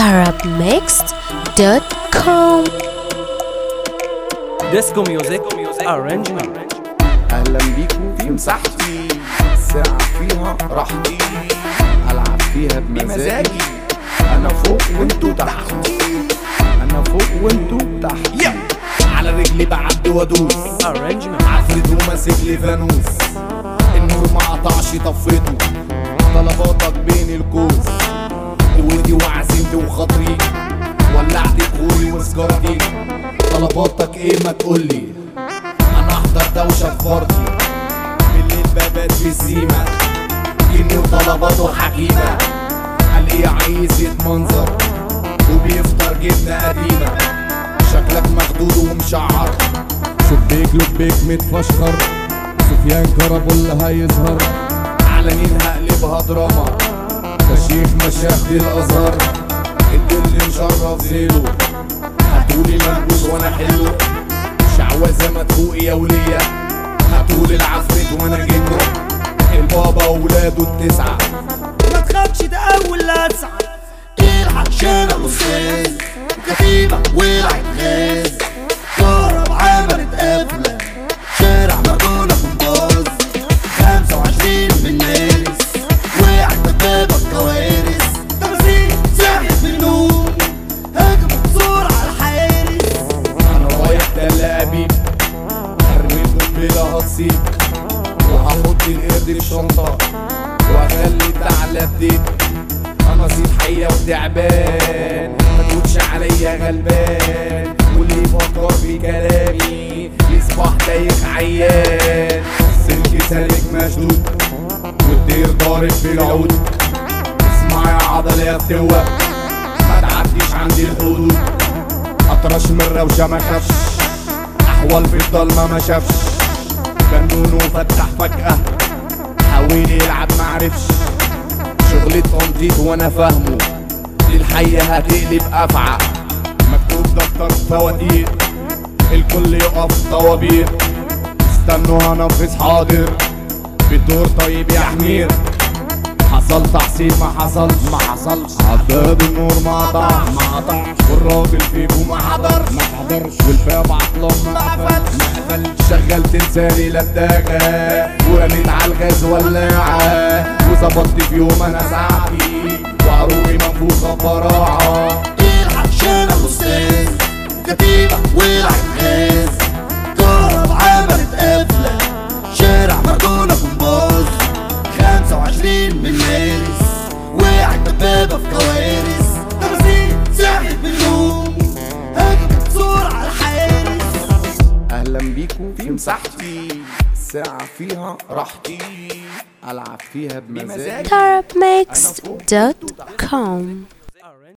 arabmixed.com ديسكو ميوزك ارانجمنت اهلا بيكم في مساحتي ساعة فيها راحتي العب فيها بمزاجي انا فوق وانتوا تحت انا فوق وانتوا تحت على رجلي بعد وادوس ارانجمنت عفريت وماسك لي فانوس النور ما قطعش طفيته طلباتك بين الكوس قوتي وعزيمتي وخاطري ولعت كوري وسجارتي طلباتك ايه ما تقولي انا احضر دوشه في فردي بالليل ببات في السيمه جني وطلباته حكيمه قال ايه عايز يتمنظر وبيفطر جبنه قديمه شكلك مخدود ومشعر شبيك لبيك متفشخر سفيان كربل هيظهر علنين هقلبها دراما تشيخ مشايخ الازهر الدل مشرف زيلو هاتولي منبوس وانا حلو شعوذه ما تفوقي يا وليه هاتولي العفريت وانا جنه البابا وولاده التسعه ما تخافش ده اول لسعة الحق شارع الاستاذ وكتيبة ولعت غاز كهرب عملت قفلة شارع مجنونة كومباز خمسة وعشرين من مارس وقعت دبابة بكوارث تماثيل ساحت من النوم هجموا بسرعة على الحارس انا رايح تل ابيب ارمي قنبله هتصيب وهحط القرد في شنطه واخلي الثعلب ديب انا صيد حيه وتعبان ما تقولش عليا غلبان واللي يفكر في كلامي يصبح دايخ عيان سلك سالك مشدود والدير ضارب في العود اسمع يا عضل يا فتوة ما تعديش عندي الحدود اطرش من الروشه ما خافش احول في الضلمه ما شافش جنون وفتح فجاه حاول يلعب معرفش شغلة تنطيط وانا فاهمه دي الحية هتقلب افعى مكتوب دفتر فواتير الكل يقف طوابير استنوا هنفذ حاضر بدور طيب يا حمير حصل تحصيل ما حصلش ما حصلش عداد النور ما قطعش ما قطعش والراجل فيكم ما حضرش ما حضرش والباب عطلان ما قفلش ما قفلش شغلت لساني لداغة ورميت على الغاز ولاعة وظبطت في يوم انا ساعتي وعروقي منفوخة براعة الحق شارع الاستاذ وكتيبة ولعت غاز كهرب عملت قفلة شارع مارادونا كومباز خمسة وعشرين من مارس وقعت دبابة في كوارث تماثيل ساحت من النوم هجمت بسرعة على الحارس اهلا بيكم في مساحتي ساعة فيها راحتي العب فيها بمزاجي arabmixed.com